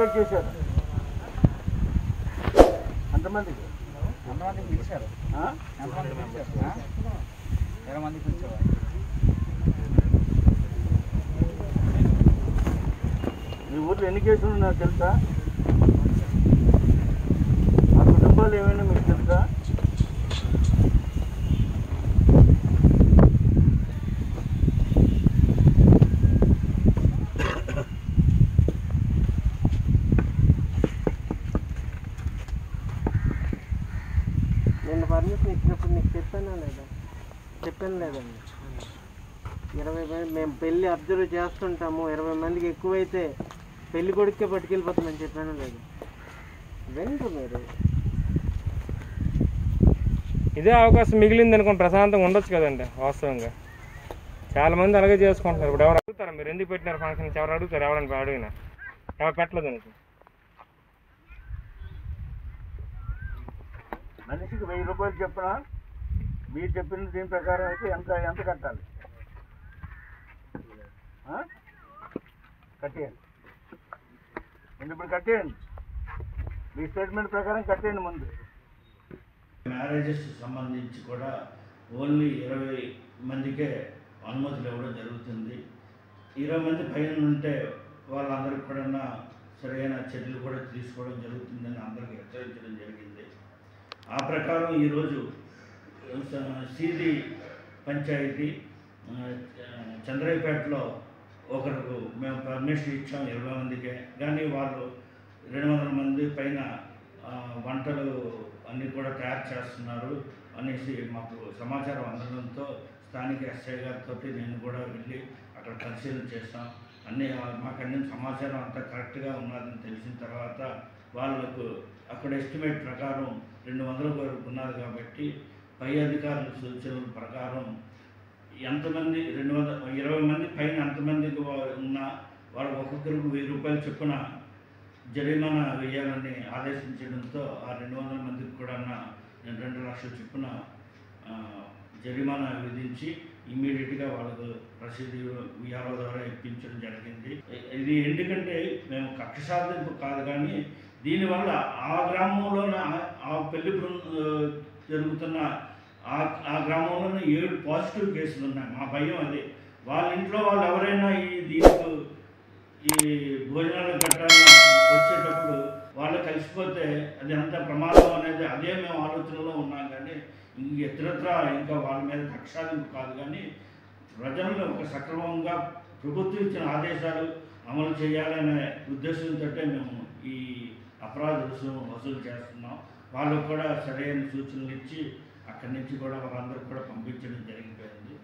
Allocate చేశారు అంతమందికి ఎంతమందికి పిలిచారు ఆ? ఎంతమందికి పిలిచారు ఆ? ఇరవై మందికి పిలిచారు మీ ఊర్లో ఎన్ని కేసులు ఉన్నాయో తెలుసా ఆ కుటుంబాలు ఏమైనా మీకు తెలుసా నేను పర్మిషన్ ఇచ్చినప్పుడు నీకు చెప్పానా లేదా చెప్పాను లేదండి ఇరవై మంది మేము పెళ్ళి అబ్జర్వ్ చేస్తుంటాము ఇరవై మందికి ఎక్కువైతే పెళ్లి కొడుకే పట్టుకెళ్ళిపోతామని చెప్పాను లేదు వింటు మీరు ఇదే అవకాశం మిగిలింది అనుకోండి ప్రశాంతంగా ఉండొచ్చు కదండి వాస్తవంగా చాలా మంది అలాగే చేసుకుంటున్నారు ఇప్పుడు ఎవరు అడుగుతారా మీరు ఎందుకు పెట్టినారు ఫంక్షన్ ఎవరు అడుగుతారు ఎవరైనా అడిగినా ఎవరు పెట్టలేదు అనుకో మనిషికి వెయ్యి రూపాయలు చెప్పిన మీరు చెప్పిన దీని ప్రకారం అయితే ఎంత ఎంత కట్టాలి ఆ? కట్టేయండి ముందు ఇప్పుడు కట్టేయండి మీ స్టేట్మెంట్ ప్రకారం కట్టేయండి ముందు మ్యారేజెస్ సంబంధించి కూడా ఓన్లీ ఇరవై మందికే అనుమతులు ఇవ్వడం జరుగుతుంది ఇరవై మంది పైన ఉంటే వాళ్ళందరికీ కూడా సరైన చర్యలు కూడా తీసుకోవడం జరుగుతుందని అందరికీ హెచ్చరించడం జరిగింది ఆ ప్రకారం ఈరోజు స- సీది పంచాయతీ ఆ, చంద్రయ్యపేటలో ఒకరికి మేము పర్మిషన్ ఇచ్చాం ఇరవై మందికే కానీ వాళ్ళు రెండు వందల మంది పైన ఆ, వంటలు అన్నీ కూడా తయారు చేస్తున్నారు అనేసి మాకు సమాచారం అందడంతో స్థానిక ఎస్ఐ గారితో నేను కూడా వెళ్ళి అక్కడ పరిశీలన చేస్తాం అన్ని మాకు అన్ని సమాచారం అంతా కరెక్ట్గా ఉన్నదని తెలిసిన తర్వాత వాళ్ళకు అక్కడ ఎస్టిమేట్ ప్రకారం రెండు వందల వరకు ఉన్నారు కాబట్టి పై అధికారుల సూచనల ప్రకారం ఎంతమంది రెండు వందల ఇరవై మంది పైన ఎంతమందికి వా- ఉన్నా వాళ్ళకి ఒక్కొక్కరికి వెయ్యి రూపాయలు చొప్పున జరిమానా వేయాలని ఆదేశించడంతో ఆ రెండు వందల మందికి కూడా నేను రెండు లక్షల చొప్పున ఆ, జరిమానా విధించి ఇమీడియట్గా వాళ్ళకు రసీదు విఆర్ఓ ద్వారా ఇప్పించడం జరిగింది ఇ- ఇది ఎందుకంటే మేము కక్ష సాధింపు కాదు కానీ దీనివల్ల ఆ గ్రామంలోనే ఆ- ఆ పెళ్లి బృంద జరుగుతున్న ఆ ఆ గ్రామంలోనే ఏడు పాజిటివ్ కేసులు ఉన్నాయి మా భయం అది వాళ్ళ ఇంట్లో వాళ్ళు ఎవరైనా ఈ దీనికి ఈ భోజనాలు గట్రా వచ్చేటప్పుడు వాళ్ళు కలిసిపోతే అది ఎంత ప్రమాదం అనేది అదే మేము ఆలోచనలో ఉన్నాం కానీ ఇంక ఇతరత్ర ఇంకా వాళ్ళ మీద కక్షాదింపు కాదు కానీ ప్రజలను ఒక సక్రమంగా ప్రభుత్వం ఇచ్చిన ఆదేశాలు అమలు చేయాలనే ఉద్దేశంతో మేము ఈ అపరాధ రుసుము వసూలు చేస్తున్నాం వాళ్ళకు కూడా సరైన సూచనలు ఇచ్చి అక్కడి నుంచి కూడా వాళ్ళందరూ కూడా పంపించడం జరిగిపోయింది